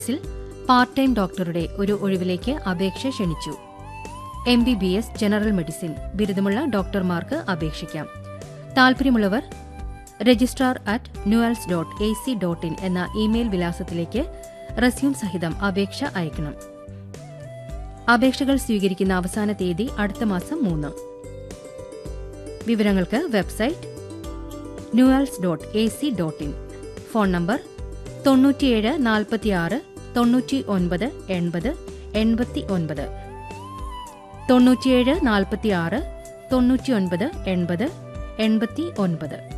സിൽ part time ഡോക്ടറുടെ ഒരു ഒഴിവിലേക്ക് അപേക്ഷ ക്ഷണിച്ചു M B B S general medicine ബിരുദമുള്ള ഡോക്ടർമാർക്ക് അപേക്ഷിക്കാം താൽപര്യമുള്ളവർ registrar at NUALS dot A C dot in എന്ന ഇമെയിൽ വിലാസത്തിലേക്ക് റെസ്യൂം സഹിതം അപേക്ഷ അയക്കണം അപേക്ഷകൾ സ്വീകരിക്കുന്ന അവസാന തീയതി അടുത്ത മാസം മൂന്ന് വിവരങ്ങൾക്ക് website NUALS dot A C dot in phone number തൊണ്ണൂറ്റിയേഴ് നാൽപ്പത്തിയാറ് തൊണ്ണൂറ്റി ഒൻപത് എൺപത് എൺപത്തി ഒൻപത് തൊണ്ണൂറ്റിയേഴ് നാൽപ്പത്തിയാറ് തൊണ്ണൂറ്റി ഒൻപത് എൺപത് എൺപത്തി ഒൻപത്